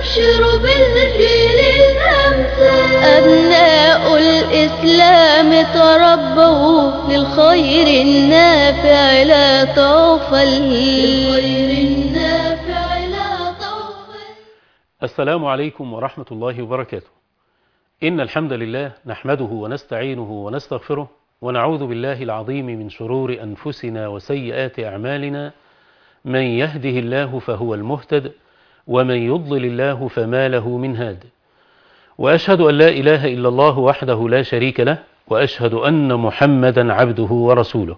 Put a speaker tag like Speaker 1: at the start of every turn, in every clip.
Speaker 1: أبشر بالجيل الأمثل
Speaker 2: أبناء الإسلام تربوا للخير النافع لا طوفا
Speaker 1: للخير النافع لا طوفا
Speaker 3: السلام عليكم ورحمة الله وبركاته إن الحمد لله نحمده ونستعينه ونستغفره ونعوذ بالله العظيم من شرور أنفسنا وسيئات أعمالنا من يهده الله فهو المهتد ومن يضلل الله فما له من هاد وأشهد أن لا إله إلا الله وحده لا شريك له وأشهد أن محمدا عبده ورسوله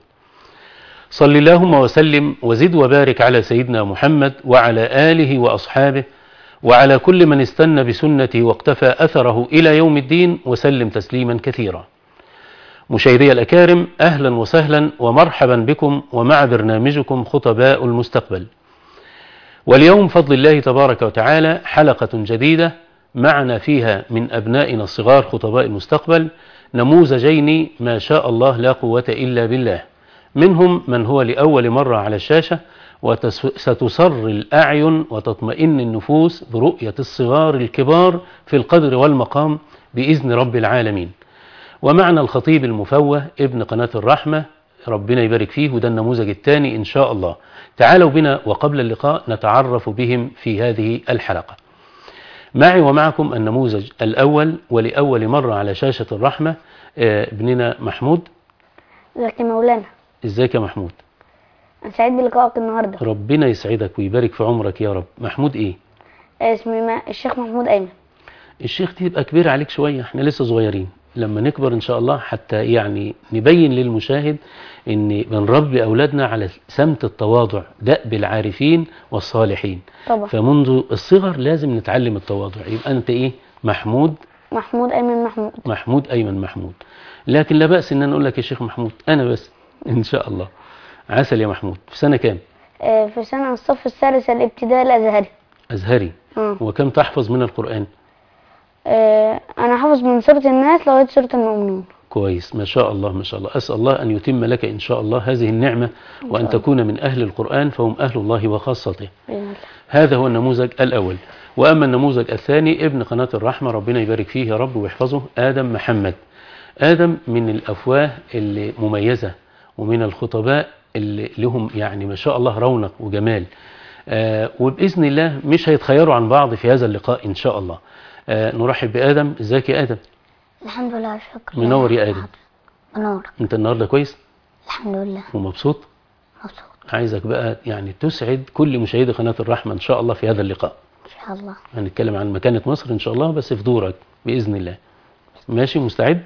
Speaker 3: صل اللهم وسلم وزد وبارك على سيدنا محمد وعلى آله وأصحابه وعلى كل من استنى بسنته واقتفى أثره إلى يوم الدين وسلم تسليما كثيرا مشاهدي الأكارم أهلا وسهلا ومرحبا بكم ومع برنامجكم خطباء المستقبل واليوم فضل الله تبارك وتعالى حلقة جديدة معنا فيها من أبنائنا الصغار خطباء المستقبل نموذجين ما شاء الله لا قوة إلا بالله منهم من هو لأول مرة على الشاشة وستسر الأعين وتطمئن النفوس برؤية الصغار الكبار في القدر والمقام بإذن رب العالمين ومعنا الخطيب المفوه ابن قناة الرحمة ربنا يبارك فيه وده النموذج الثاني إن شاء الله تعالوا بنا وقبل اللقاء نتعرف بهم في هذه الحلقة معي ومعكم النموذج الأول ولأول مرة على شاشة الرحمة آه، ابننا محمود
Speaker 4: ازيك يا مولانا
Speaker 3: ازيك يا محمود
Speaker 4: انا سعيد بلقائك النهارده
Speaker 3: ربنا يسعدك ويبارك في عمرك يا رب محمود ايه
Speaker 4: اسمي ما الشيخ محمود ايمن
Speaker 3: الشيخ دي يبقى كبير عليك شوية احنا لسه صغيرين لما نكبر ان شاء الله حتى يعني نبين للمشاهد ان بنربي اولادنا على سمت التواضع دأب العارفين والصالحين
Speaker 4: طبعا
Speaker 3: فمنذ الصغر لازم نتعلم التواضع يبقى انت ايه محمود
Speaker 4: محمود ايمن محمود
Speaker 3: محمود ايمن محمود لكن لا بأس ان انا اقول لك يا شيخ محمود انا بس ان شاء الله عسل يا محمود في سنة كام
Speaker 4: آه في سنة الصف الثالث الابتدائي الازهري
Speaker 3: ازهري
Speaker 4: آه.
Speaker 3: وكم تحفظ من القرآن
Speaker 4: آه انا حافظ من سورة الناس لغاية سورة المؤمنون
Speaker 3: كويس ما شاء الله ما شاء الله أسأل الله أن يتم لك إن شاء الله هذه النعمة وأن تكون من أهل القرآن فهم أهل الله وخاصته
Speaker 4: بإذن الله
Speaker 3: هذا هو النموذج الأول وأما النموذج الثاني ابن قناة الرحمة ربنا يبارك فيه يا رب ويحفظه آدم محمد آدم من الأفواه اللي مميزة ومن الخطباء اللي لهم يعني ما شاء الله رونق وجمال آه وبإذن الله مش هيتخيروا عن بعض في هذا اللقاء إن شاء الله آه نرحب بآدم ازيك يا آدم
Speaker 4: الحمد لله شكرا
Speaker 3: منور يا آدم
Speaker 4: منور
Speaker 3: أنت النهاردة كويس
Speaker 4: الحمد لله
Speaker 3: ومبسوط
Speaker 4: مبسوط
Speaker 3: عايزك بقى يعني تسعد كل مشاهدي قناة الرحمة إن شاء الله في هذا اللقاء
Speaker 4: ان شاء الله
Speaker 3: هنتكلم عن مكانة مصر إن شاء الله بس في دورك بإذن الله ماشي مستعد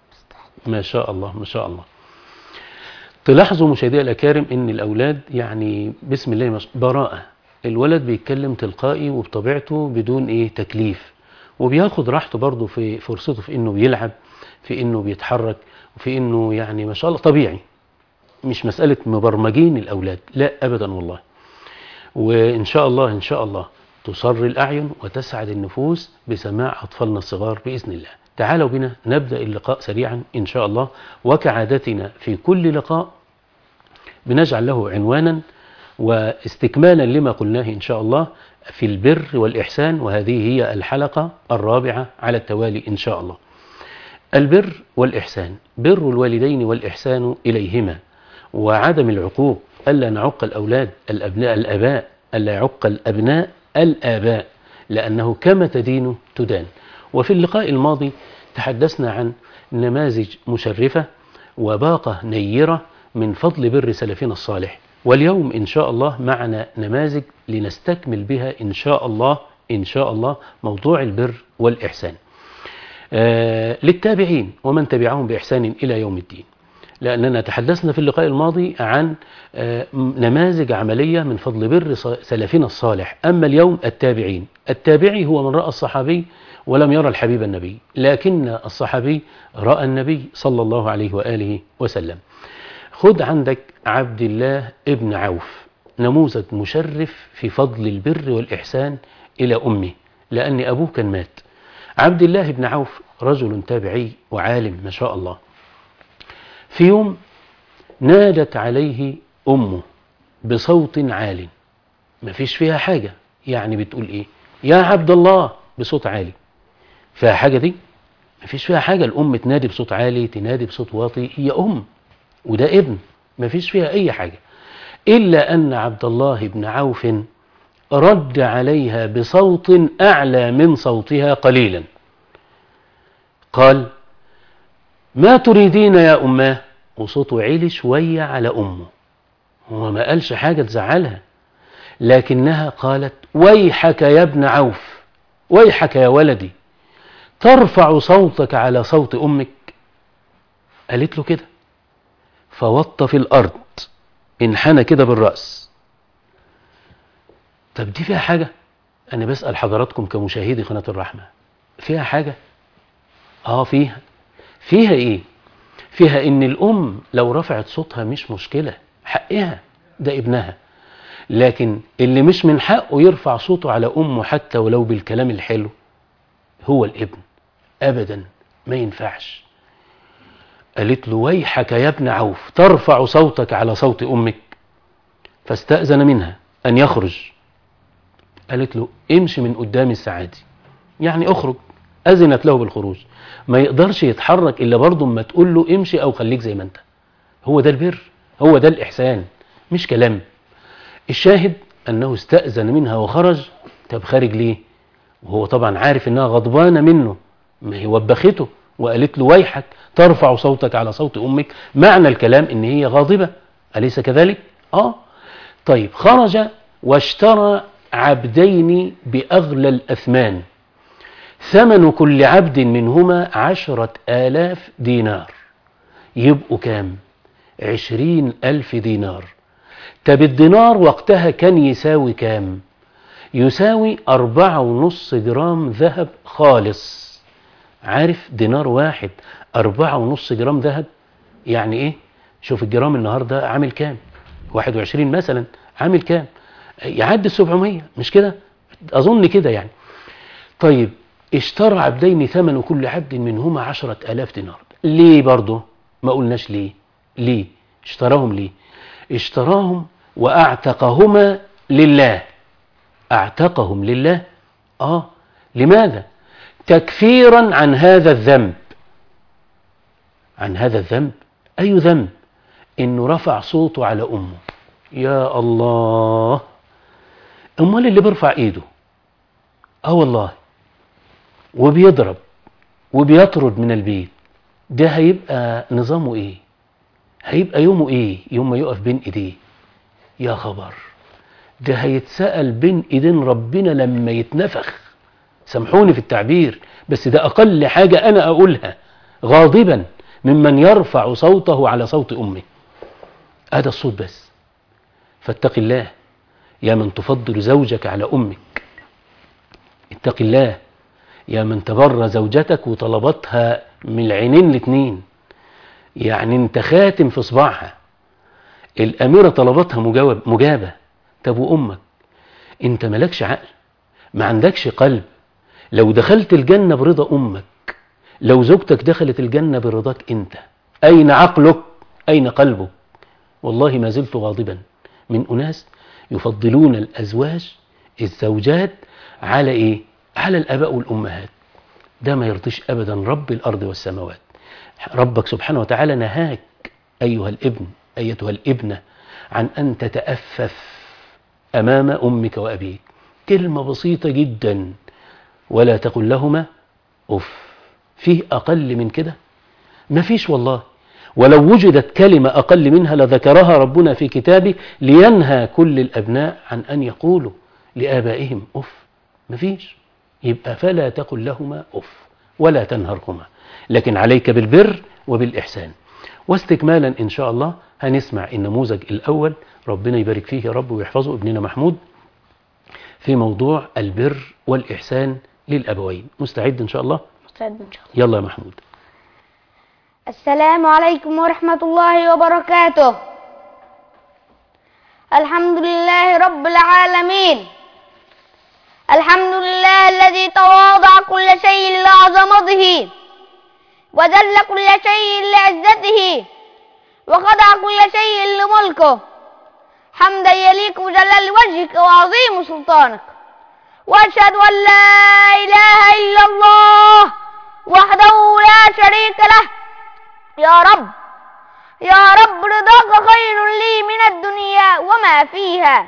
Speaker 3: ما شاء الله ما شاء الله تلاحظوا مشاهدي الأكارم إن الأولاد يعني بسم الله ما شاء براءة الولد بيتكلم تلقائي وبطبيعته بدون إيه تكليف وبياخد راحته برضه في فرصته في إنه بيلعب في إنه بيتحرك وفي إنه يعني ما شاء الله طبيعي مش مسألة مبرمجين الأولاد لا أبدا والله وإن شاء الله إن شاء الله تصر الأعين وتسعد النفوس بسماع أطفالنا الصغار بإذن الله تعالوا بنا نبدأ اللقاء سريعا إن شاء الله وكعادتنا في كل لقاء بنجعل له عنوانا واستكمالا لما قلناه إن شاء الله في البر والإحسان وهذه هي الحلقة الرابعة على التوالي إن شاء الله البر والإحسان بر الوالدين والإحسان إليهما وعدم العقوق ألا نعق الأولاد الأبناء الأباء ألا يعق الأبناء الآباء لأنه كما تدين تدان وفي اللقاء الماضي تحدثنا عن نماذج مشرفة وباقة نيرة من فضل بر سلفنا الصالح واليوم إن شاء الله معنا نماذج لنستكمل بها إن شاء الله إن شاء الله موضوع البر والإحسان آه للتابعين ومن تبعهم بإحسان إلى يوم الدين لأننا تحدثنا في اللقاء الماضي عن آه نماذج عملية من فضل بر سلفنا الصالح أما اليوم التابعين التابعي هو من رأى الصحابي ولم يرى الحبيب النبي لكن الصحابي رأى النبي صلى الله عليه وآله وسلم خد عندك عبد الله ابن عوف نموذج مشرف في فضل البر والإحسان إلى أمه لأن أبوه كان مات عبد الله بن عوف رجل تابعي وعالم ما شاء الله في يوم نادت عليه أمه بصوت عال ما فيش فيها حاجة يعني بتقول إيه يا عبد الله بصوت عالي فيها حاجة دي مفيش فيها حاجة الأم تنادي بصوت عالي تنادي بصوت واطي هي أم وده ابن مفيش فيها أي حاجة إلا أن عبد الله بن عوف رد عليها بصوت أعلى من صوتها قليلا قال ما تريدين يا أماه وصوته عالي شوية على أمه هو ما قالش حاجة تزعلها لكنها قالت ويحك يا ابن عوف ويحك يا ولدي ترفع صوتك على صوت أمك قالت له كده فوط في الأرض انحنى كده بالرأس طب دي فيها حاجة أنا بسأل حضراتكم كمشاهدي قناة الرحمة فيها حاجة آه فيها فيها إيه فيها إن الأم لو رفعت صوتها مش مشكلة حقها ده ابنها لكن اللي مش من حقه يرفع صوته على أمه حتى ولو بالكلام الحلو هو الابن أبدا ما ينفعش قالت له ويحك يا ابن عوف ترفع صوتك على صوت أمك فاستأذن منها أن يخرج قالت له امشي من قدام السعادي يعني اخرج أذنت له بالخروج ما يقدرش يتحرك إلا برضه ما تقول له امشي أو خليك زي ما أنت هو ده البر هو ده الإحسان مش كلام الشاهد أنه استأذن منها وخرج طب خارج ليه وهو طبعا عارف أنها غضبانة منه ما هي وبخته وقالت له ويحك ترفع صوتك على صوت أمك معنى الكلام أن هي غاضبة أليس كذلك؟ آه طيب خرج واشترى عبدين بأغلى الأثمان ثمن كل عبد منهما عشرة آلاف دينار يبقوا كام عشرين ألف دينار طب الدينار وقتها كان يساوي كام يساوي أربعة ونص جرام ذهب خالص عارف دينار واحد أربعة ونص جرام ذهب يعني إيه شوف الجرام النهاردة عامل كام واحد وعشرين مثلا عامل كام يعدي السبعمية مش كده أظن كده يعني طيب اشترى عبدين ثمن كل عبد منهما عشرة آلاف دينار ليه برضه ما قلناش ليه ليه اشتراهم ليه اشتراهم وأعتقهما لله أعتقهم لله آه لماذا تكفيرا عن هذا الذنب عن هذا الذنب أي ذنب إنه رفع صوته على أمه يا الله أمال اللي بيرفع إيده آه والله وبيضرب وبيطرد من البيت ده هيبقى نظامه إيه هيبقى يومه إيه يوم ما يقف بين إيديه يا خبر ده هيتسأل بين إيدين ربنا لما يتنفخ سامحوني في التعبير بس ده أقل حاجة أنا أقولها غاضبا ممن يرفع صوته على صوت أمه هذا الصوت بس فاتق الله يا من تفضل زوجك على أمك اتق الله يا من تبر زوجتك وطلبتها من العينين الاتنين يعني انت خاتم في صباعها الأميرة طلبتها مجاوب مجابة طب وأمك انت ملكش عقل ما عندكش قلب لو دخلت الجنة برضا أمك لو زوجتك دخلت الجنة برضاك أنت أين عقلك أين قلبك والله ما زلت غاضبا من أناس يفضلون الأزواج الزوجات على إيه على الآباء والأمهات ده ما يرضيش أبدا رب الأرض والسماوات ربك سبحانه وتعالى نهاك أيها الابن أيتها الابنة عن أن تتأفف أمام أمك وأبيك كلمة بسيطة جدا ولا تقل لهما أف فيه أقل من كده ما فيش والله ولو وجدت كلمة أقل منها لذكرها ربنا في كتابه لينهى كل الأبناء عن أن يقولوا لآبائهم أف ما فيش يبقى فلا تقل لهما أف ولا تنهرهما لكن عليك بالبر وبالإحسان واستكمالا إن شاء الله هنسمع النموذج الأول ربنا يبارك فيه يا رب ويحفظه ابننا محمود في موضوع البر والإحسان للأبوين مستعد إن شاء الله
Speaker 4: مستعد إن شاء الله
Speaker 3: يلا يا محمود
Speaker 4: السلام عليكم ورحمة الله وبركاته الحمد لله رب العالمين الحمد لله الذي تواضع كل شيء لعظمته وذل كل شيء لعزته وخضع كل شيء لملكه حمدا يليق بجلال وجهك وعظيم سلطانك وأشهد أن لا إله إلا الله وحده لا شريك له يا رب يا رب رضاك خير لي من الدنيا وما فيها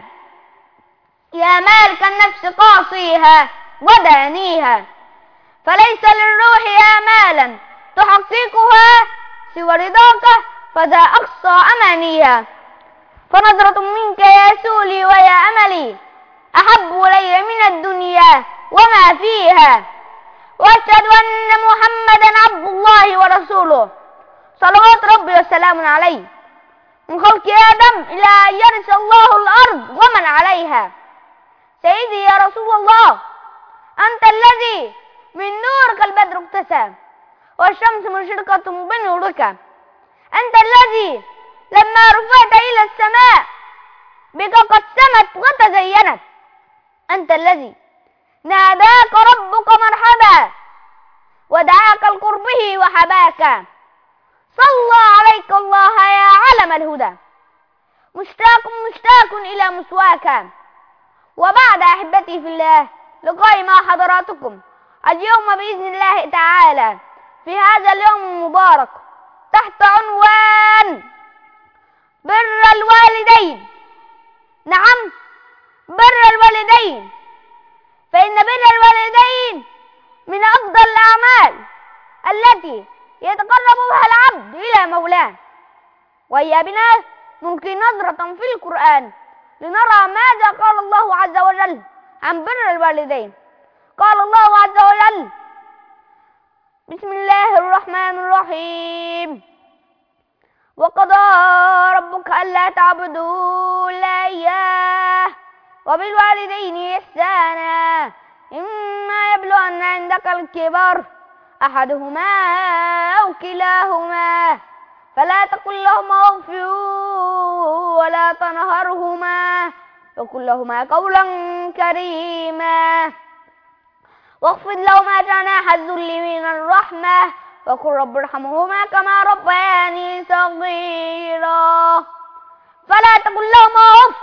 Speaker 4: يا مالك النفس قاصيها ودانيها فليس للروح آمالا تحققها سوى رضاك فذا أقصى أمانيها فنظرة منك يا سولي ويا أملي أحب إلي من الدنيا وما فيها وأشهد أن محمدا عبد الله ورسوله صلوات ربي وسلام عليه من خلق آدم إلى أن يرث الله الأرض ومن عليها سيدي يا رسول الله أنت الذي من نورك البدر اقتسم والشمس مشرقة بنورك أنت الذي لما رفعت إلى السماء بك قد سمت وتزينت أنت الذي ناداك ربك مرحبا ودعاك لقربه وحباك صلى عليك الله يا علم الهدى مشتاق مشتاق إلى مسواك وبعد أحبتي في الله لقائي مع حضراتكم اليوم بإذن الله تعالى في هذا اليوم المبارك تحت عنوان بر الوالدين نعم بر الوالدين فإن بر الوالدين من أفضل الأعمال التي يتقرب بها العبد إلى مولاه وهي بنا ممكن نظرة في القرآن لنرى ماذا قال الله عز وجل عن بر الوالدين قال الله عز وجل بسم الله الرحمن الرحيم وقضى ربك ألا تعبدوا إلا إياه وبالوالدين إحسانا إما يبلغن عندك الكبر أحدهما أو كلاهما فلا تقل لهما اغف ولا تنهرهما وقل لهما قولا كريما واخفض لهما جناح الذل من الرحمة وقل رب ارحمهما كما ربياني صغيرا فلا تقل لهما اف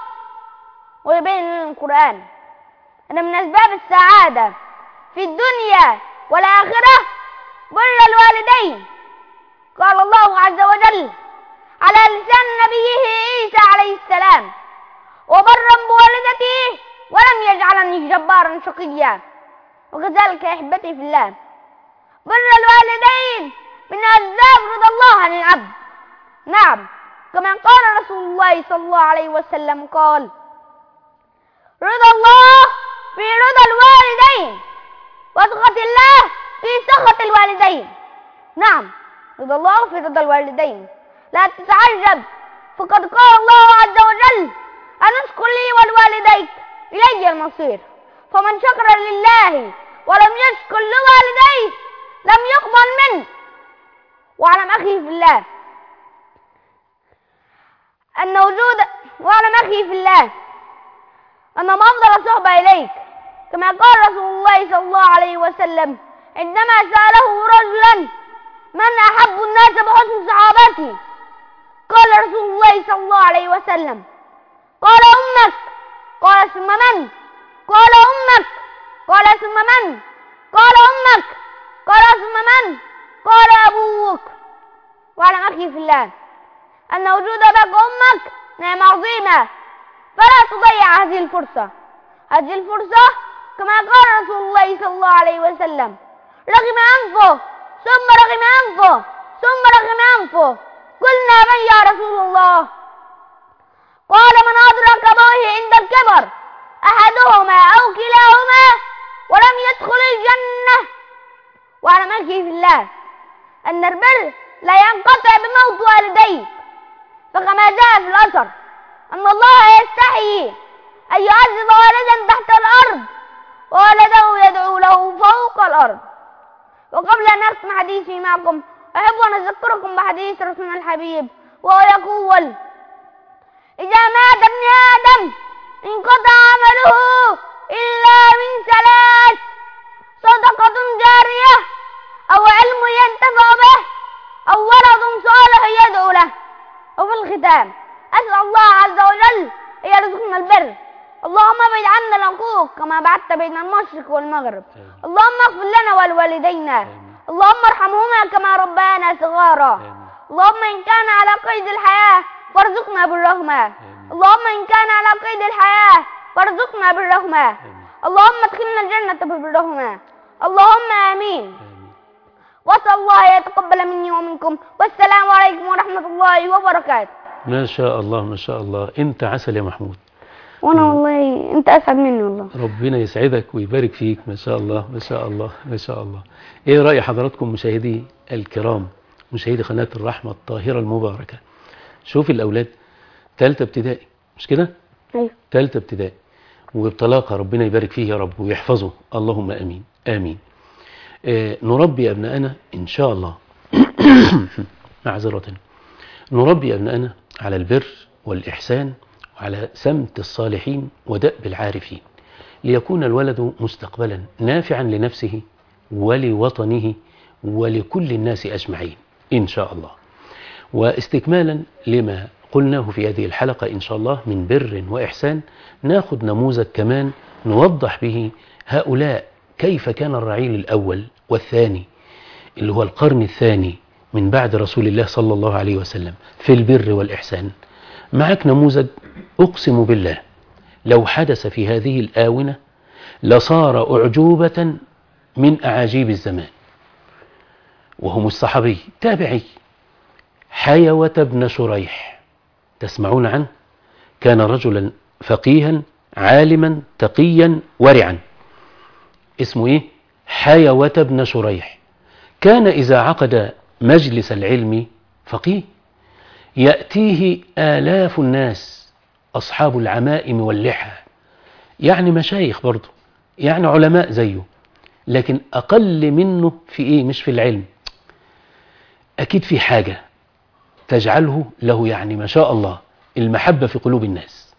Speaker 4: ويبين القرآن أن من أسباب السعادة في الدنيا والآخرة بر الوالدين قال الله عز وجل على لسان نبيه عيسى عليه السلام وبرا بوالدته ولم يجعلني جبارا شقيا وكذلك يا احبتي في الله بر الوالدين من اسباب رضا الله عن العبد نعم كما قال رسول الله صلى الله عليه وسلم قال رضا الله في رضا الوالدين وسخط الله في سخط الوالدين نعم رضا الله في رضا الوالدين لا تتعجب فقد قال الله عز وجل أن اشكر لي ولوالديك إلي المصير فمن شكر لله ولم يشكر لوالديه لم يقبل منه واعلم أخي في الله أن وجود واعلم أخي في الله أن ما أفضل صحبة إليك كما قال رسول الله صلى الله عليه وسلم عندما سأله رجلا من أحب الناس بحسن صحابتي قال رسول الله صلى الله عليه وسلم قال أمك قال ثم من قال أمك قال ثم من قال أمك قال ثم من قال أبوك واعلم أخي في الله أن وجود أباك وأمك نعمة عظيمة فلا تضيع هذه الفرصة هذه الفرصة كما قال رسول الله صلى الله عليه وسلم رغم أنفه ثم رغم أنفه ثم رغم أنفه قلنا من يا رسول الله قال من أدرك أبويه عند الكبر أحدهما أو كلاهما ولم يدخل الجنة واعلم أخي في الله أن البر لا ينقطع بموت والديك فكما جاء في الأثر أن الله يستحيي أن يعذب والدا تحت الأرض وولده يدعو له فوق الأرض وقبل أن أختم حديثي معكم أحب أن أذكركم بحديث رسولنا الحبيب وهو يقول إذا مات ابن آدم انقطع عمله إلا من ثلاث صدقة جارية أو علم ينتفع به أو ولد صالح يدعو له وفي الختام أسأل الله عز وجل أن يرزقنا البر اللهم ابعد عنا العقوق كما بعدت بين المشرق والمغرب اللهم اغفر لنا ولوالدينا اللهم ارحمهما كما ربيانا صغارا اللهم إن كان على قيد الحياة فارزقنا بالرحمة اللهم إن كان على قيد الحياة فارزقنا بالرحمة اللهم ادخلنا الجنة بالرحمة اللهم آمين وأسأل الله يتقبل مني ومنكم والسلام عليكم ورحمة الله وبركاته
Speaker 3: ما شاء الله ما شاء الله انت عسل يا محمود
Speaker 4: وأنا والله أنت أسعد مني والله
Speaker 3: ربنا يسعدك ويبارك فيك ما شاء الله ما شاء الله ما شاء الله ايه رأي حضراتكم مشاهدي الكرام مشاهدي قناة الرحمة الطاهرة المباركة شوف الأولاد ثالثة ابتدائي مش كده
Speaker 4: أيوه
Speaker 3: ثالثة ابتدائي وبطلاقة ربنا يبارك فيه يا رب ويحفظه اللهم أمين آمين آه نربي أبنائنا إن شاء الله معذرة نربي أبنائنا على البر والإحسان وعلى سمت الصالحين ودأب العارفين ليكون الولد مستقبلا نافعا لنفسه ولوطنه ولكل الناس أجمعين إن شاء الله واستكمالا لما قلناه في هذه الحلقة إن شاء الله من بر وإحسان ناخذ نموذج كمان نوضح به هؤلاء كيف كان الرعيل الأول والثاني اللي هو القرن الثاني من بعد رسول الله صلى الله عليه وسلم في البر والإحسان معك نموذج أقسم بالله لو حدث في هذه الآونة لصار أعجوبة من أعاجيب الزمان وهم الصحابي تابعي حيوة بن شريح تسمعون عنه كان رجلا فقيها عالما تقيا ورعا اسمه ايه حيوة بن شريح كان إذا عقد مجلس العلم فقيه يأتيه آلاف الناس أصحاب العمائم واللحى يعني مشايخ برضه يعني علماء زيه لكن أقل منه في إيه مش في العلم أكيد في حاجة تجعله له يعني ما شاء الله المحبة في قلوب الناس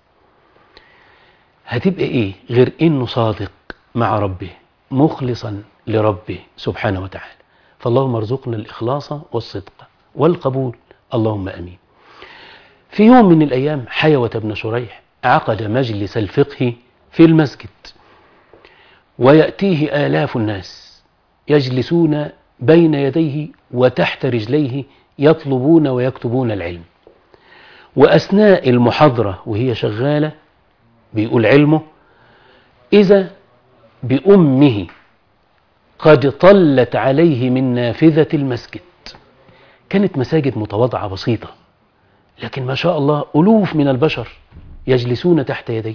Speaker 3: هتبقى إيه غير إنه صادق مع ربه مخلصا لربه سبحانه وتعالى فاللهم ارزقنا الإخلاص والصدق والقبول اللهم أمين في يوم من الأيام حيوة بن شريح عقد مجلس الفقه في المسجد ويأتيه آلاف الناس يجلسون بين يديه وتحت رجليه يطلبون ويكتبون العلم وأثناء المحاضرة وهي شغالة بيقول علمه إذا بأمه قد طلت عليه من نافذة المسجد كانت مساجد متواضعة بسيطة لكن ما شاء الله ألوف من البشر يجلسون تحت يديه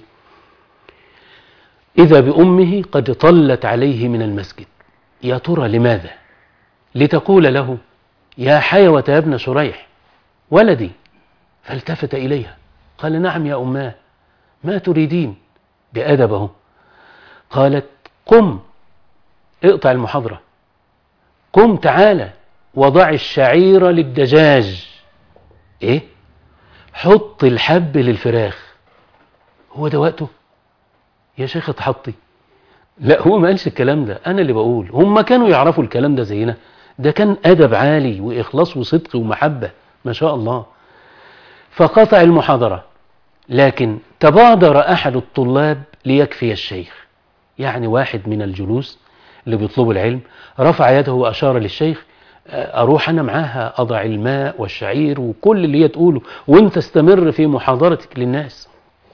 Speaker 3: إذا بأمه قد طلت عليه من المسجد يا ترى لماذا لتقول له يا حيوة يا ابن شريح ولدي فالتفت إليها قال نعم يا أماه ما تريدين بأدبه قالت قم اقطع المحاضرة قم تعالى وضع الشعير للدجاج ايه حط الحب للفراخ هو ده وقته يا شيخ اتحطي لا هو ما قالش الكلام ده انا اللي بقول هم كانوا يعرفوا الكلام ده زينا ده كان ادب عالي واخلاص وصدق ومحبة ما شاء الله فقطع المحاضرة لكن تبادر احد الطلاب ليكفي الشيخ يعني واحد من الجلوس اللي بيطلبوا العلم رفع يده واشار للشيخ اروح انا معاها اضع الماء والشعير وكل اللي هي تقوله وانت استمر في محاضرتك للناس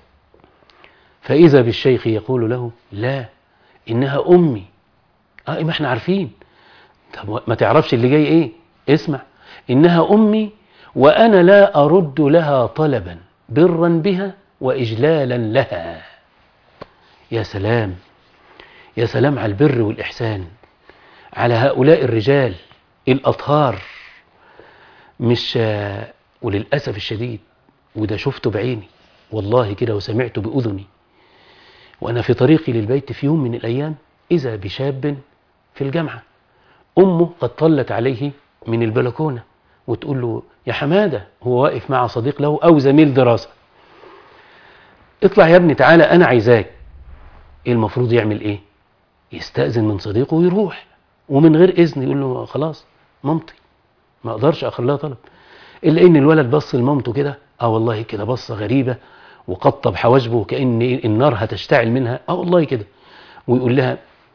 Speaker 3: فاذا بالشيخ يقول له لا انها امي اه ما احنا عارفين طب ما تعرفش اللي جاي ايه اسمع انها امي وانا لا ارد لها طلبا برا بها واجلالا لها يا سلام يا سلام على البر والاحسان على هؤلاء الرجال الأطهار مش وللأسف الشديد وده شفته بعيني والله كده وسمعته بأذني وأنا في طريقي للبيت في يوم من الأيام إذا بشاب في الجامعة أمه قد طلت عليه من البلكونة وتقول له يا حمادة هو واقف مع صديق له أو زميل دراسة اطلع يا ابني تعالى أنا عايزاك إيه المفروض يعمل إيه يستأذن من صديقه ويروح ومن غير إذن يقول له خلاص مامتي ما اقدرش اخر لها طلب الا ان الولد بص لمامته كده اه والله كده بصه غريبه وقطب حواجبه كأن النار هتشتعل منها اه والله كده ويقول لها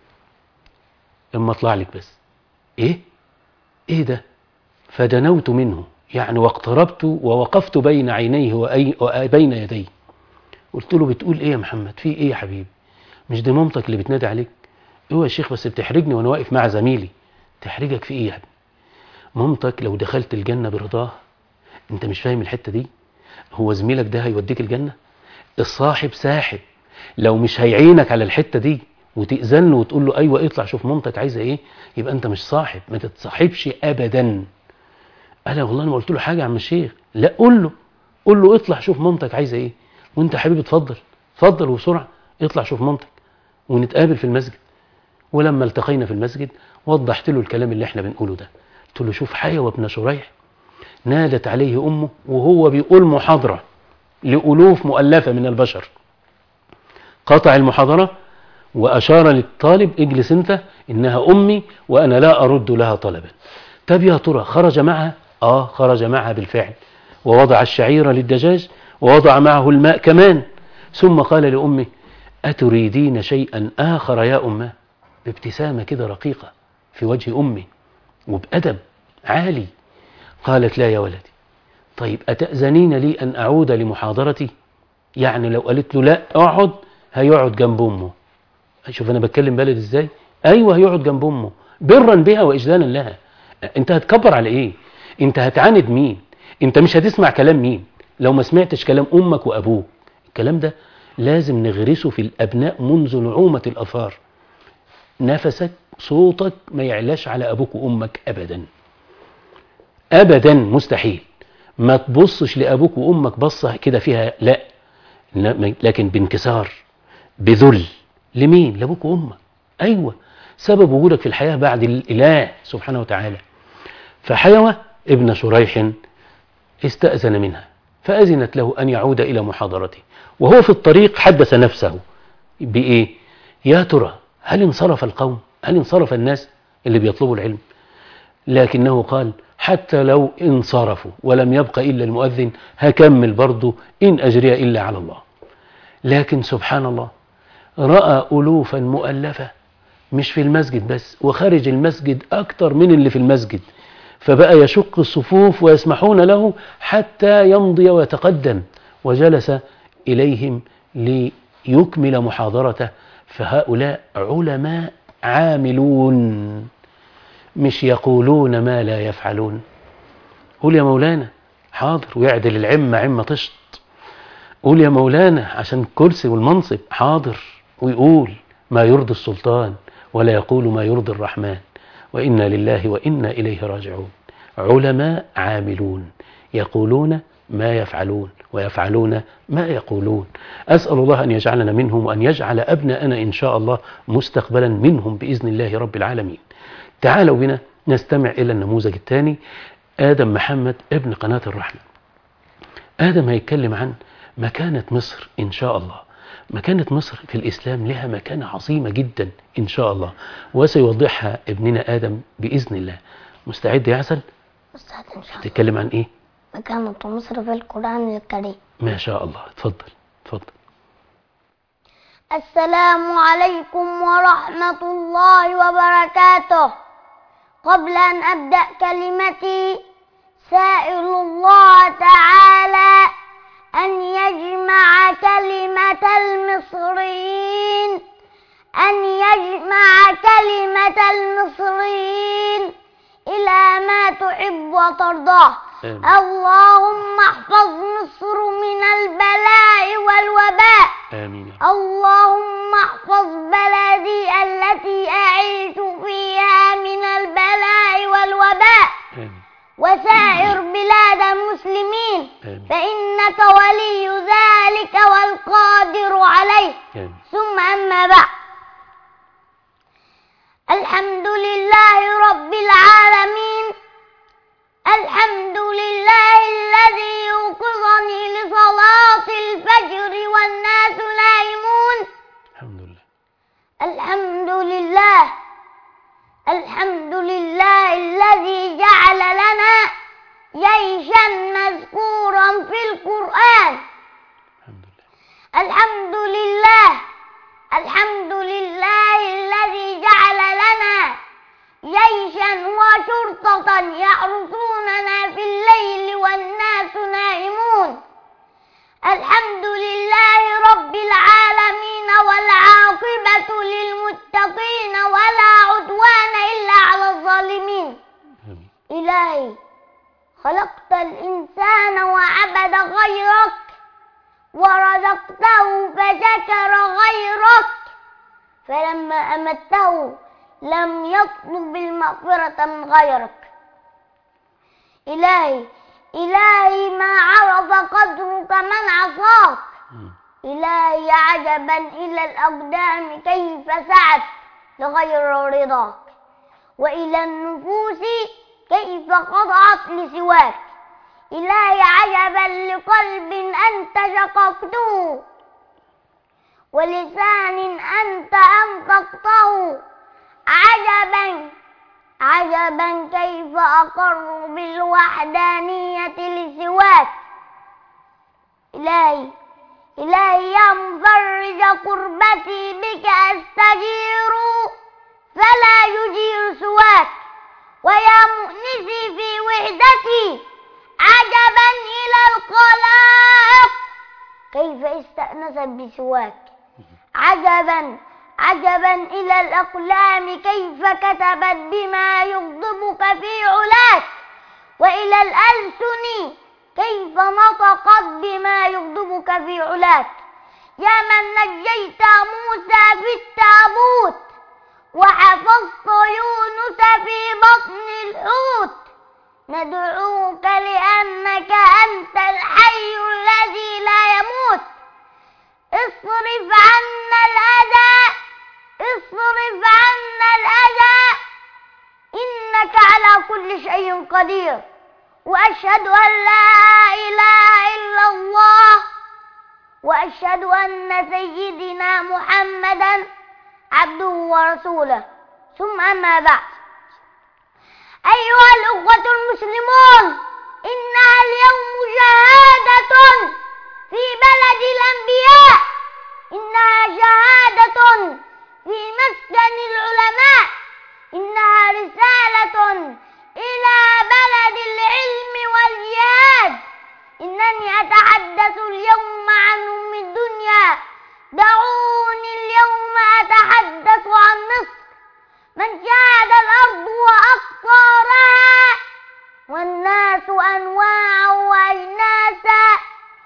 Speaker 3: اما اطلع لك بس ايه ايه ده فدنوت منه يعني واقتربت ووقفت بين عينيه وأي وبين يديه قلت له بتقول ايه يا محمد في ايه يا حبيبي مش دي مامتك اللي بتنادي عليك ايوه يا شيخ بس بتحرجني وانا واقف مع زميلي تحرجك في ايه يا ابني مامتك لو دخلت الجنة برضاها انت مش فاهم الحتة دي هو زميلك ده هيوديك الجنة الصاحب ساحب لو مش هيعينك على الحتة دي وتأذن له وتقول له ايوه اطلع شوف مامتك عايزة ايه يبقى انت مش صاحب ما تتصاحبش ابدا انا والله انا ما قلت له حاجة يا عم الشيخ لا قول له قول له اطلع شوف مامتك عايزة ايه وانت يا حبيبي اتفضل اتفضل وبسرعة اطلع شوف مامتك ونتقابل في المسجد ولما التقينا في المسجد وضحت له الكلام اللي احنا بنقوله ده قلت له شوف حيوة ابن شريح نادت عليه أمه وهو بيقول محاضرة لألوف مؤلفة من البشر قطع المحاضرة وأشار للطالب اجلس انت إنها أمي وأنا لا أرد لها طلبا طب يا ترى خرج معها آه خرج معها بالفعل ووضع الشعير للدجاج ووضع معه الماء كمان ثم قال لأمه أتريدين شيئا آخر يا أمه بابتسامة كده رقيقة في وجه أمه وبأدب عالي قالت لا يا ولدي طيب أتأذنين لي أن أعود لمحاضرتي يعني لو قالت له لا اقعد هيقعد جنب أمه شوف أنا بتكلم بلد إزاي أيوة هيقعد جنب أمه برا بها وإجلالا لها أنت هتكبر على إيه أنت هتعاند مين أنت مش هتسمع كلام مين لو ما سمعتش كلام أمك وأبوك الكلام ده لازم نغرسه في الأبناء منذ نعومة الأفار نفسك صوتك ما يعلاش على أبوك وأمك أبدا أبدا مستحيل ما تبصش لأبوك وأمك بصة كده فيها لا لكن بانكسار بذل لمين لأبوك وأمك أيوة سبب وجودك في الحياة بعد الإله سبحانه وتعالى فحيوة ابن شريح استأذن منها فأذنت له أن يعود إلى محاضرته وهو في الطريق حدث نفسه بإيه يا ترى هل انصرف القوم هل انصرف الناس اللي بيطلبوا العلم لكنه قال حتى لو انصرفوا ولم يبق إلا المؤذن هكمل برضه إن أجري إلا على الله لكن سبحان الله رأى ألوفا مؤلفة مش في المسجد بس وخارج المسجد أكتر من اللي في المسجد فبقى يشق الصفوف ويسمحون له حتى يمضي ويتقدم وجلس إليهم ليكمل محاضرته فهؤلاء علماء عاملون مش يقولون ما لا يفعلون قول يا مولانا حاضر ويعدل العمة عمة تشط قول يا مولانا عشان الكرسي والمنصب حاضر ويقول ما يرضي السلطان ولا يقول ما يرضي الرحمن وإنا لله وإنا إليه راجعون علماء عاملون يقولون ما يفعلون ويفعلون ما يقولون أسأل الله أن يجعلنا منهم وأن يجعل أبناءنا إن شاء الله مستقبلا منهم بإذن الله رب العالمين تعالوا بنا نستمع إلى النموذج الثاني آدم محمد ابن قناة الرحمة آدم هيتكلم عن مكانة مصر إن شاء الله مكانة مصر في الإسلام لها مكانة عظيمة جدا إن شاء الله وسيوضحها ابننا آدم بإذن الله مستعد يا عسل
Speaker 4: أستاذ إن شاء الله
Speaker 3: تتكلم عن إيه
Speaker 4: مكانة مصر في القرآن الكريم
Speaker 3: ما شاء الله اتفضل اتفضل
Speaker 4: السلام عليكم ورحمة الله وبركاته قبل أن أبدأ كلمتي سائل الله تعالى أن يجمع كلمة المصريين أن يجمع كلمة المصريين إلى ما تحب وترضاه
Speaker 3: آمين.
Speaker 4: اللهم احفظ مصر من البلاء والوباء
Speaker 3: آمين يا رب.
Speaker 4: اللهم احفظ بلدي التي أعيش فيها من البلاء والوباء
Speaker 3: آمين
Speaker 4: وسائر بلاد المسلمين
Speaker 3: آمين
Speaker 4: فإنك ولي ذلك والقادر عليه
Speaker 3: آمين
Speaker 4: ثم أما بعد الحمد لله رب العالمين الحمد لله الذي يوقظني لصلاة الفجر والناس نائمون
Speaker 3: الحمد لله
Speaker 4: الحمد لله الحمد لله الذي جعل لنا جيشا مذكورا في القرآن
Speaker 3: الحمد لله
Speaker 4: يحرسوننا في الليل والناس نائمون الحمد لله رب العالمين والعاقبة للمتقين ولا عدوان إلا على الظالمين
Speaker 3: آمين.
Speaker 4: إلهي خلقت الإنسان وعبد غيرك ورزقته فشكر غيرك فلما أمته لم يطلب المغفرة من غيرك إلهي إلهي ما عرف قدرك من عصاك
Speaker 3: مم.
Speaker 4: إلهي عجبا إلى الأقدام كيف سعت لغير رضاك وإلى النفوس كيف خضعت لسواك إلهي عجبا لقلب أنت شققته ولسان أنت أنفقته عجبا عجبا كيف أقر بالوحدانية لسواك إلهي إلهي يا مفرج قربتي بك أستجير فلا يجير سواك ويا مؤنسي في وحدتي عجبا إلى الخلائق كيف استأنس بسواك عجبا عجبا إلى الأقلام كيف كتبت بما يغضبك في علاك وإلى الألسن كيف نطقت بما يغضبك في علاك يا من نجيت موسى في التابوت وحفظت يونس في بطن الحوت ندعوك لأنك أنت الحي الذي لا يموت اصرف عنا الأذى اصرف عنا الأذى إنك على كل شيء قدير وأشهد أن لا إله إلا الله وأشهد أن سيدنا محمدا عبده ورسوله ثم أما بعد أيها الأخوة المسلمون إنها اليوم شهادة في بلد الأنبياء إنها شهادة في مسكن العلماء إنها رسالة إلى بلد العلم والجهاد إنني أتحدث اليوم عن أم الدنيا دعوني اليوم أتحدث عن مصر من شاهد الأرض وأقطارها والناس أنواع وأجناسا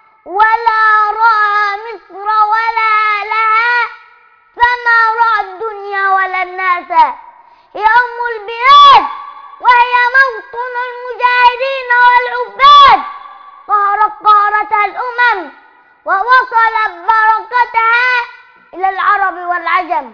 Speaker 4: ولا رأى مصر ولا لها فما رأى الدنيا ولا الناس هي أم البلاد وهي موطن المجاهدين والعباد ظهرت قارتها الأمم ووصلت بركتها إلى العرب والعجم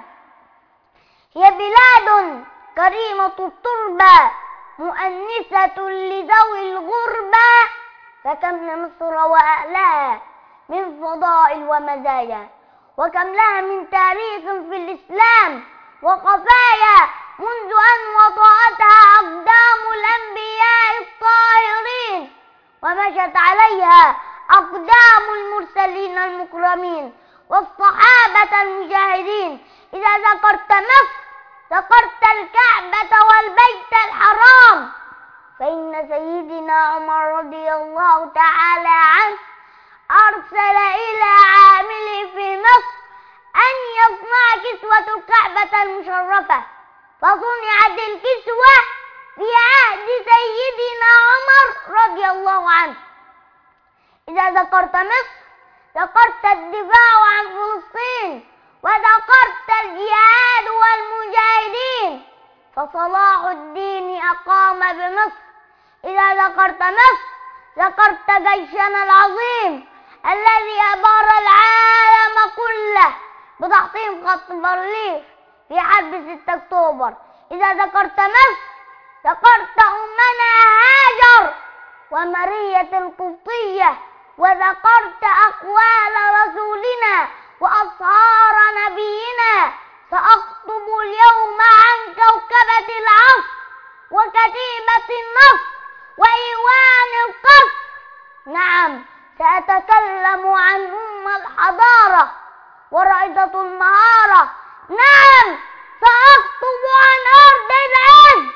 Speaker 4: هي بلاد كريمة التربة مؤنسة لذوي الغربة فكم مصر وأهلها من فضائل ومزايا وكم لها من تاريخ في الإسلام وخفايا منذ أن وطأتها أقدام الأنبياء الطاهرين ومشت عليها أقدام المرسلين المكرمين والصحابة المجاهدين إذا ذكرت مصر ذكرت الكعبة والبيت الحرام فإن سيدنا عمر رضي الله تعالى عنه أرسل إلى عامله في مصر أن يصنع كسوة الكعبة المشرفة فصنعت الكسوة في عهد سيدنا عمر رضي الله عنه إذا ذكرت مصر ذكرت الدفاع عن فلسطين وذكرت الجهاد والمجاهدين فصلاح الدين أقام بمصر إذا ذكرت مصر ذكرت جيشنا العظيم الذي أبار العالم كله بتحطيم خط بارليف في حرب 6 أكتوبر إذا ذكرت مصر ذكرت أمنا هاجر ومرية القبطية وذكرت أقوال رسولنا وأصهار نبينا سأخطب اليوم عن كوكبة العصر وكتيبة النصر وإيوان القصر نعم سأتكلم عن أم الحضارة ورائدة المهارة نعم سأخطب عن أرض العز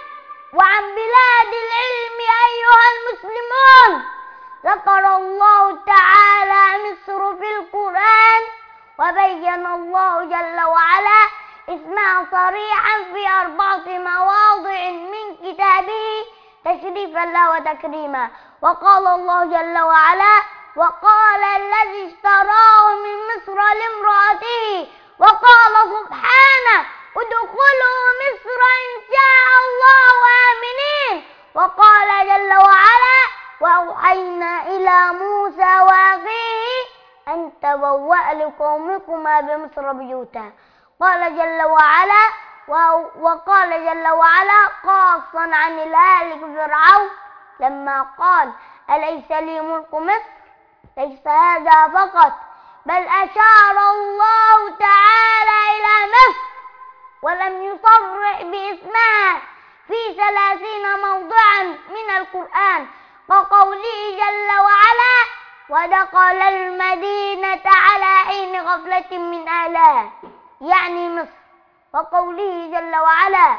Speaker 4: وعن بلاد العلم أيها المسلمون ذكر الله تعالى مصر في القرآن وبين الله جل وعلا اسمها صريحا في أربعة مواضع من كتابه تشريفا له وتكريما وقال الله جل وعلا وقال الذي اشتراه من مصر لامرأته وقال سبحانه ادخلوا مصر إن شاء الله آمنين وقال جل وعلا وأوحينا إلى موسى وأخيه أن تبوأ لقومكما بمصر بيوتا قال جل وعلا وقال جل وعلا قاصا عن الهالك فرعون لما قال أليس لي ملك مصر ليس هذا فقط بل أشار الله تعالى إلى مصر ولم يصرح باسمها في ثلاثين موضعا من القرآن وقوله جل وعلا ودخل المدينة على حين غفلة من أهلها يعني مصر وقوله جل وعلا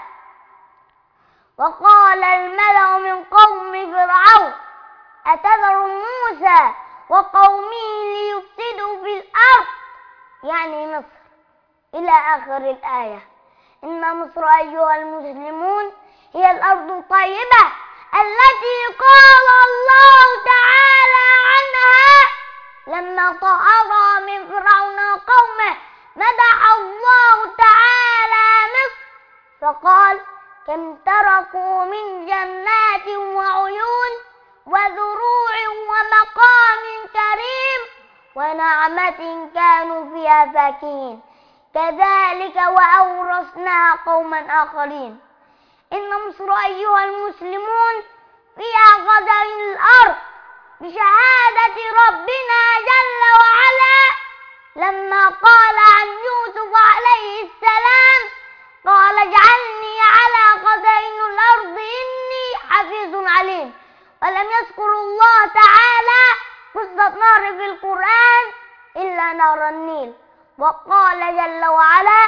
Speaker 4: وقال الملأ من قوم فرعون أتذر موسى وقومه ليفسدوا في الأرض يعني مصر إلى آخر الآية إن مصر أيها المسلمون هي الأرض الطيبة التي قال الله تعالى عنها لما طهرها من فرعون وقومه مدح الله تعالى مصر فقال كم تركوا من جنات وعيون وزروع ومقام كريم ونعمة كانوا فيها فاكهين كذلك وأورثناها قوما آخرين إن مصر أيها المسلمون فيها خزائن الأرض بشهادة ربنا جل وعلا لما قال عن يوسف عليه السلام قال اجعلني على خزائن الأرض إني حفيظ عليم ولم يذكر الله تعالى قصة نار في القرآن إلا نار النيل وقال جل وعلا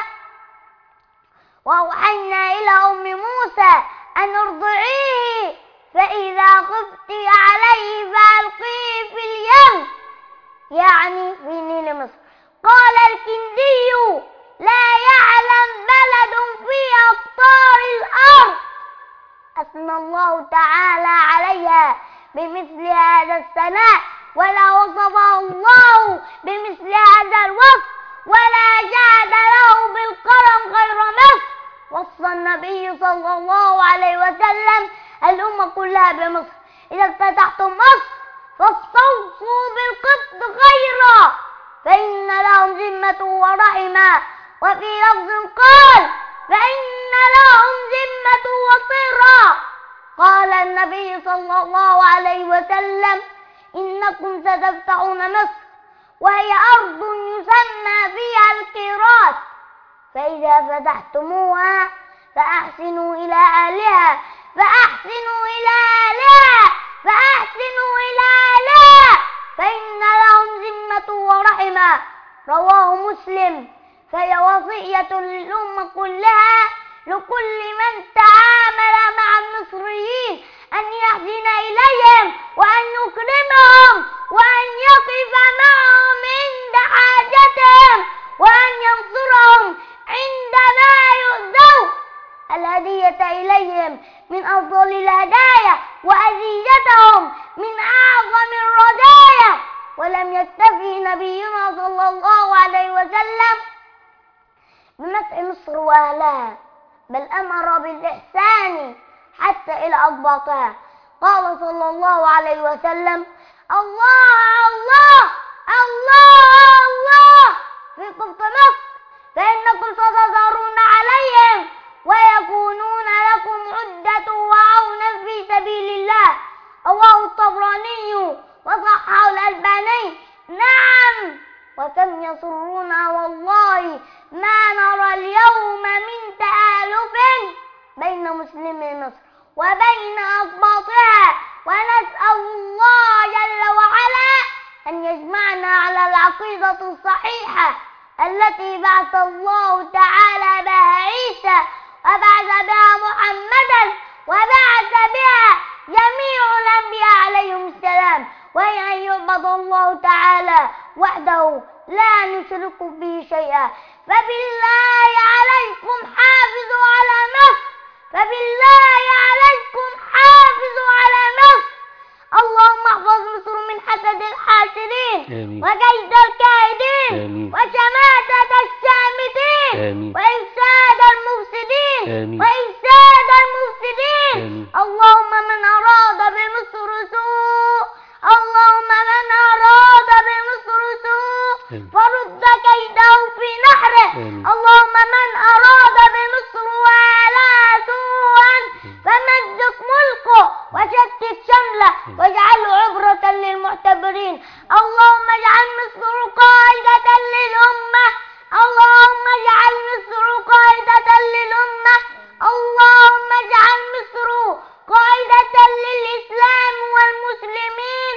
Speaker 4: وأوحينا إلى أم موسى أن ارضعيه فإذا خفت عليه فألقيه في اليم يعني في نيل مصر قال الكندي لا يعلم بلد في أقطار الأرض أثنى الله تعالى عليها بمثل هذا الثناء ولا وصفه الله بمثل هذا الوصف ولا جعل له بالقلم غير مصر وصى النبي صلى الله عليه وسلم الأمة كلها بمصر إذا افتتحتم مصر فاستوصوا بالقبط خيرا فإن لهم ذمة ورحمة وفي لفظ قال فإن لهم ذمة وطرا قال النبي صلى الله عليه وسلم إنكم ستفتحون مصر وهي أرض يسمى فيها القيراط فإذا فتحتموها فأحسنوا إلى أهلها فأحسنوا إلى أهلها فأحسنوا إلى أهلها فإن لهم ذمة ورحمة رواه مسلم فهي وصية للأمة كلها لكل من تعامل مع المصريين أن يحسن إليهم وأن يكرمهم وأن يقف معهم عند حاجتهم وأن ينصرهم عندما يؤذوا الهدية إليهم من أفضل الهدايا وأذيتهم من أعظم الرزايا ولم يكتفي نبينا صلى الله عليه وسلم بمسح مصر وأهلها بل أمر بالإحسان حتى إلى أضباطها قال صلى الله عليه وسلم الله الله الله الله في قبط مصر فإنكم ستظهرون عليهم ويكونون لكم عدة وعونا في سبيل الله رواه الطبراني وصححه الألباني نعم وكم يسرنا والله ما نرى اليوم من تآلف بين مسلمي مصر وبين أسباطها ونسأل الله جل وعلا أن يجمعنا على العقيدة الصحيحة التي بعث الله تعالى بها عيسى وبعث بها محمدا وبعث بها جميع الأنبياء عليهم السلام وهي أن يعبد الله تعالى وحده لا نشرك به شيئا فبالله عليكم حافظوا على نفس فبالله عليكم حافظوا على نفس اللهم احفظ مصر من حسد الحاسدين
Speaker 3: آمين.
Speaker 4: وكيد الكائدين
Speaker 3: آمين.
Speaker 4: وشماتة الشامتين
Speaker 3: آمين.
Speaker 4: وإفساد المفسدين
Speaker 3: آمين.
Speaker 4: وإفساد المفسدين
Speaker 3: آمين.
Speaker 4: اللهم من أراد بمصر سوء اللهم من أراد بمصر سوء
Speaker 3: آمين.
Speaker 4: فرد كيده في نحره
Speaker 3: آمين.
Speaker 4: اللهم من أراد بمصر وعلى سوءا فمزق ملكه وشتت شمله واجعله عبرة للمعتبرين اللهم اجعل مصر قائدة للأمة اللهم اجعل مصر قائدة للأمة اللهم اجعل مصر قائدة للإسلام والمسلمين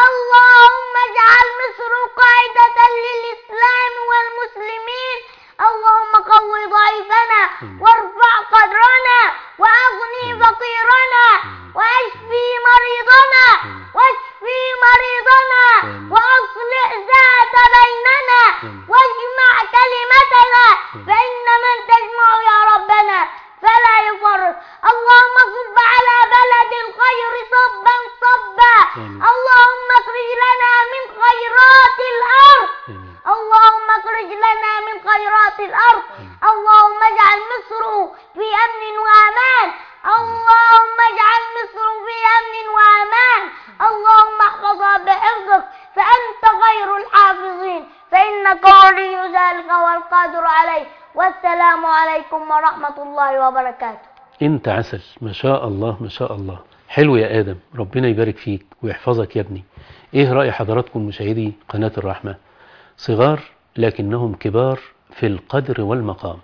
Speaker 4: اللهم اجعل مصر قائدة للإسلام والمسلمين اللهم قو ضعيفنا وارفع قدرنا وأغني فقيرنا واشفي مريضنا واشفي مريضنا وأصلح ذات بيننا واجمع كلمتنا فإن من تجمع يا ربنا فلا يفرق اللهم صب على بلد الخير صبا صبا
Speaker 3: آمين.
Speaker 4: اللهم اخرج لنا من خيرات الأرض
Speaker 3: آمين.
Speaker 4: اللهم اخرج لنا من خيرات الأرض اللهم اجعل مصر في أمن وأمان اللهم اجعل مصر في أمن وأمان اللهم احفظها بحفظك فأنت خير الحافظين فإنك ولي ذلك والقادر عليه والسلام عليكم ورحمة الله وبركاته
Speaker 3: انت عسل ما شاء الله ما شاء الله حلو يا آدم ربنا يبارك فيك ويحفظك يا ابني ايه رأي حضراتكم مشاهدي قناة الرحمة صغار لكنهم كبار في القدر والمقام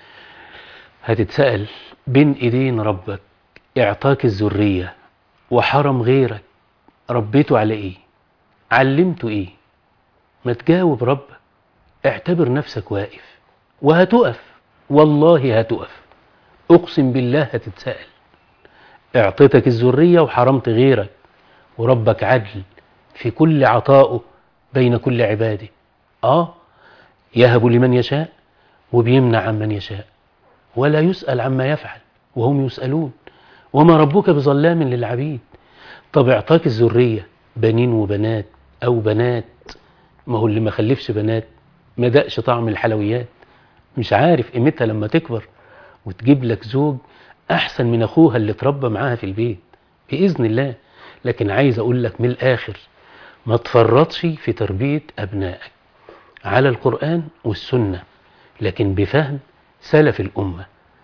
Speaker 3: هتتسأل بين ايدين ربك اعطاك الذرية وحرم غيرك ربيته على ايه علمته ايه ما تجاوب ربك اعتبر نفسك واقف وهتقف والله هتقف اقسم بالله هتتسأل اعطيتك الذرية وحرمت غيرك وربك عدل في كل عطائه بين كل عباده اه يهب لمن يشاء وبيمنع عمن يشاء ولا يسأل عما يفعل وهم يسألون وما ربك بظلام للعبيد طب اعطاك الذرية بنين وبنات او بنات ما هو اللي ما خلفش بنات ما دقش طعم الحلويات مش عارف قيمتها لما تكبر وتجيب لك زوج احسن من اخوها اللي اتربى معاها في البيت باذن الله لكن عايز اقول لك من الاخر ما تفرطش في تربيه ابنائك على القران والسنه لكن بفهم سلف الامه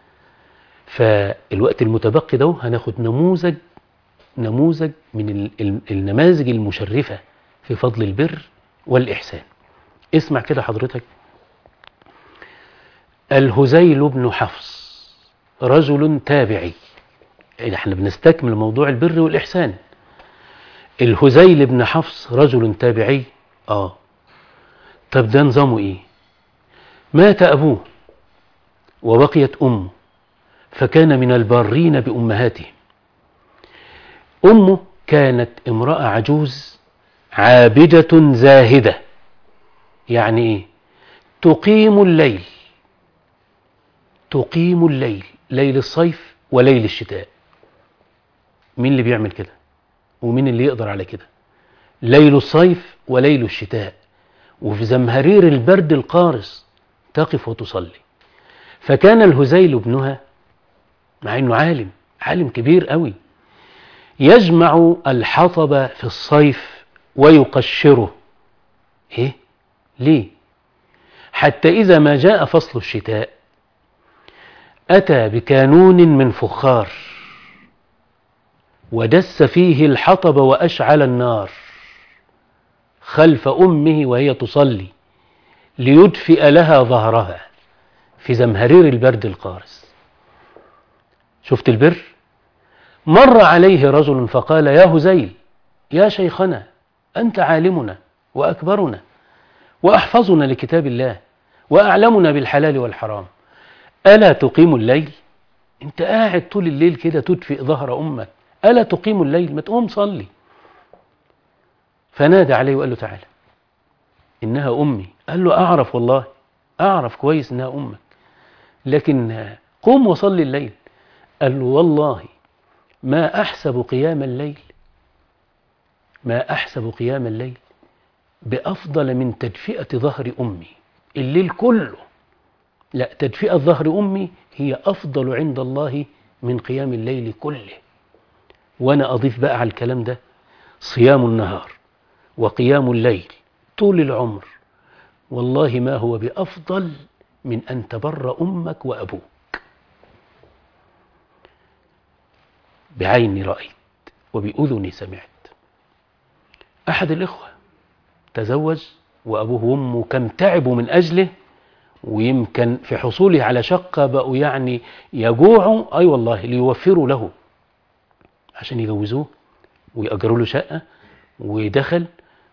Speaker 3: فالوقت المتبقي ده هناخد نموذج نموذج من ال- ال- النماذج المشرفه في فضل البر والاحسان اسمع كده حضرتك الهزيل بن حفص رجل تابعي احنا بنستكمل موضوع البر والإحسان الهزيل بن حفص رجل تابعي اه طب ده نظامه ايه مات أبوه وبقيت أمه فكان من البارين بأمهاتهم أمه كانت امرأة عجوز عابدة زاهدة يعني ايه تقيم الليل تقيم الليل ليل الصيف وليل الشتاء مين اللي بيعمل كده ومين اللي يقدر على كده ليل الصيف وليل الشتاء وفي زمهرير البرد القارس تقف وتصلي فكان الهزيل ابنها مع انه عالم عالم كبير قوي يجمع الحطب في الصيف ويقشره ايه ليه حتى اذا ما جاء فصل الشتاء أتى بكانون من فخار ودس فيه الحطب وأشعل النار خلف أمه وهي تصلي ليدفئ لها ظهرها في زمهرير البرد القارس شفت البر مر عليه رجل فقال يا هزيل يا شيخنا أنت عالمنا وأكبرنا وأحفظنا لكتاب الله وأعلمنا بالحلال والحرام ألا تقيم الليل انت قاعد طول الليل كده تدفئ ظهر امك الا تقيم الليل ما تقوم صلي فنادى عليه وقال له تعالى انها امي قال له اعرف والله اعرف كويس انها امك لكن قم وصلي الليل قال له والله ما احسب قيام الليل ما احسب قيام الليل بافضل من تدفئه ظهر امي الليل كله لا تدفئة ظهر أمي هي أفضل عند الله من قيام الليل كله وأنا أضيف بقى على الكلام ده صيام النهار وقيام الليل طول العمر والله ما هو بأفضل من أن تبر أمك وأبوك بعيني رأيت وبأذني سمعت أحد الإخوة تزوج وأبوه وأمه كم تعبوا من أجله ويمكن في حصوله على شقة بقوا يعني يجوعوا أي والله ليوفروا له عشان يجوزوه ويأجروا له شقة ودخل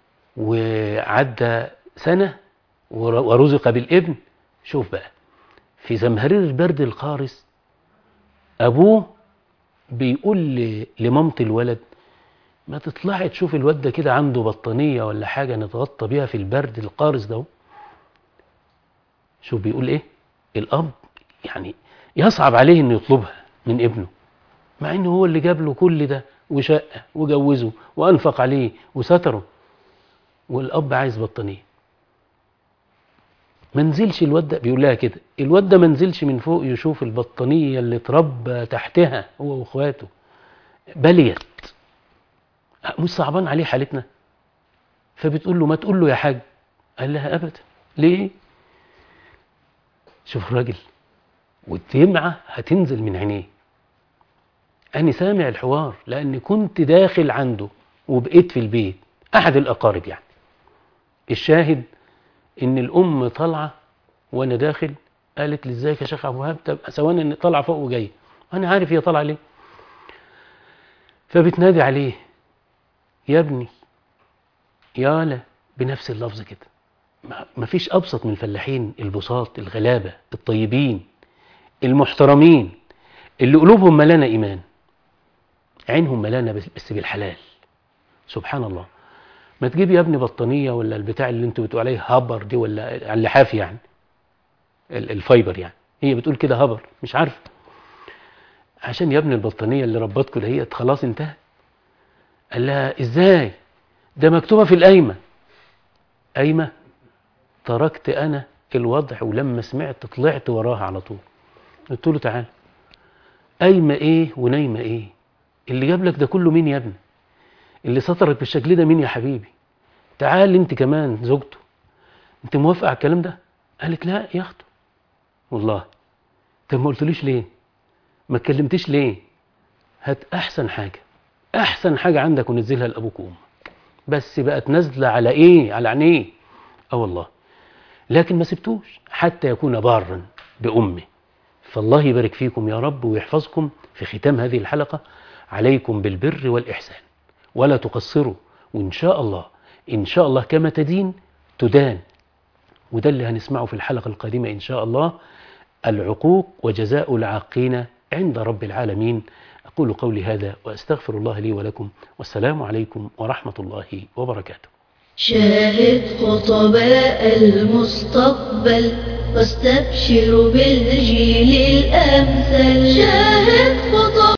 Speaker 3: وعدى سنة ور- ورزق بالابن شوف بقى في زمهرير البرد القارس أبوه بيقول ل- لمامة الولد ما تطلعي تشوف الواد ده كده عنده بطانية ولا حاجة نتغطى بيها في البرد القارس ده شوف بيقول ايه الاب يعني يصعب عليه انه يطلبها من ابنه مع انه هو اللي جاب له كل ده وشقه وجوزه وانفق عليه وستره والاب عايز بطانيه ما نزلش الواد ده بيقول لها كده الواد ده ما نزلش من فوق يشوف البطانيه اللي اتربى تحتها هو واخواته بليت مش صعبان عليه حالتنا فبتقول له ما تقول له يا حاج قال لها ابدا ليه شوف الراجل والدمعة هتنزل من عينيه أنا سامع الحوار لأني كنت داخل عنده وبقيت في البيت أحد الأقارب يعني الشاهد إن الأم طالعة وأنا داخل قالت لي إزيك يا شيخ أبو وهاب طب ثواني إن طالعة فوق وجاية أنا عارف هي طالعة ليه فبتنادي عليه يا ابني يالا بنفس اللفظ كده ما- مفيش أبسط من الفلاحين البساط الغلابة الطيبين المحترمين اللي قلوبهم ملانة إيمان عينهم ملانة بس بس بالحلال سبحان الله ما تجيب يا ابني بطانية ولا البتاع اللي انتوا بتقول عليه هبر دي ولا على اللحاف يعني ال- الفايبر يعني هي بتقول كده هبر مش عارف عشان يا ابني البطانية اللي ربطكم دهيت خلاص انتهت قال لها ازاي ده مكتوبة في القايمة قايمة تركت انا الوضع ولما سمعت طلعت وراها على طول قلت له تعال قايمه ايه ونايمه ايه اللي جاب لك ده كله مين يا ابني اللي سترك بالشكل ده مين يا حبيبي تعال انت كمان زوجته انت موافقه على الكلام ده قالت لا يا اخته والله طب ما قلتليش ليه ما اتكلمتيش ليه هات احسن حاجه احسن حاجه عندك ونزلها لابوك وامك بس بقت نازله على ايه على عينيه اه والله لكن ما سبتوش حتى يكون بارا بأمه فالله يبارك فيكم يا رب ويحفظكم في ختام هذه الحلقة عليكم بالبر والإحسان ولا تقصروا وإن شاء الله إن شاء الله كما تدين تدان وده اللي هنسمعه في الحلقة القادمة إن شاء الله العقوق وجزاء العاقين عند رب العالمين أقول قولي هذا وأستغفر الله لي ولكم والسلام عليكم ورحمة الله وبركاته
Speaker 1: شاهد خطباء المستقبل واستبشر بالجيل الأمثل شاهد